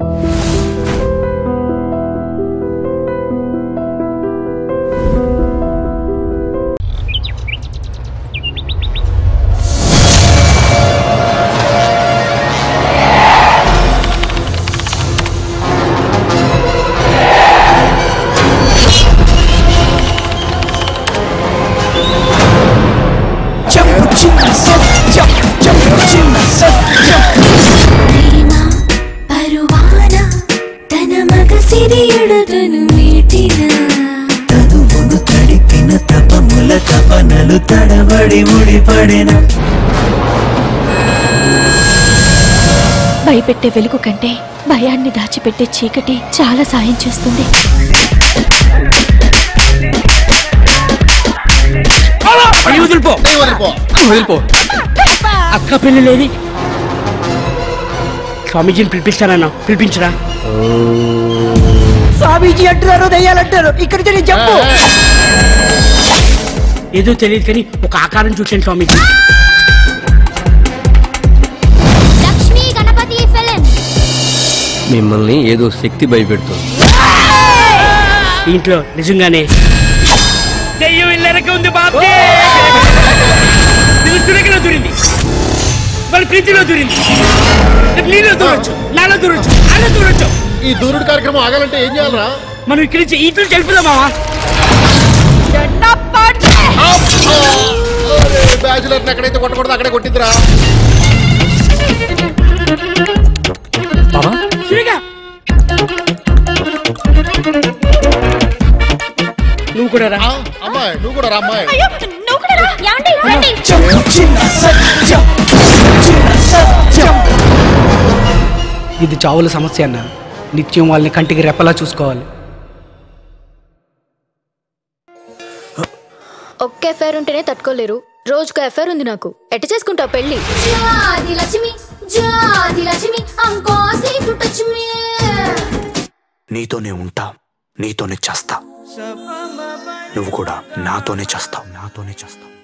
jump చిన్న సత్యం jump చిన్న సత్యం ప్రేమ పరువాన తన మగ సిరియుడుతును మీటిన తనువును తడిపిన తపముల తపనలు తడబడి ముడిపడిన భయపెట్టే వెలుగు కంటే భయాన్ని దాచిపెట్టే చీకటి చాలా సాయం చేస్తుంది వదిలిపో వదిలిపో అక్క పెళ్లి లేని స్వామీజీని పిలిపిస్తానన్నా పిలిపించరా స్వామీజీ అంటున్నారు దయ్యాలంటారు ఇక్కడి నుంచి చెప్పు ఏదో తెలియదు కానీ ఒక ఆకారం చూసాను స్వామీజీ లక్ష్మీ గణపతి ఫిలిం మిమ్మల్ని ఏదో శక్తి భయపెడుతుంది ఇంట్లో నిజంగానే దెయ్యం ఇల్లరక ఉంది బాబే నువ్వు తురకలో దూరింది వాళ్ళ ప్రీతిలో దూరింది రేపు నీలో దూరొచ్చు నాలో దూరొచ్చు అలా దూరొచ్చు ఈ దూరుడు కార్యక్రమం ఆగాలంటే ఏం చేయాలరా మనం ఇక్కడి నుంచి ఈతులు చెల్పుదాం మావా బ్యాచులర్ ఎక్కడైతే కొట్టకూడదు అక్కడే కొట్టిందిరా బాబా సూరిగా నువ్వు కూడా రా ఆ, అమ్మాయి నువ్వు కూడా రా అమ్మాయి జంపు చిన్న సత్యం చిన్న సత్యం ఇది చావుల సమస్య అన్న నిత్యం వాళ్ళని కంటికి రెప్పలా చూసుకోవాలి ఒక్క ఎఫైర్ ఉంటేనే తట్టుకోలేరు రోజుకు ఎఫైర్ ఉంది నాకు ఎట్ట చేసుకుంటావు పెళ్లి జాది లక్ష్మి జాది లక్ష్మి అంకోసి పుట్టచ్చుమి నీతోనే ఉంటా నీతోనే చేస్తా నువ్వు కూడా నాతోనే చేస్తావు నాతోనే చేస్తావు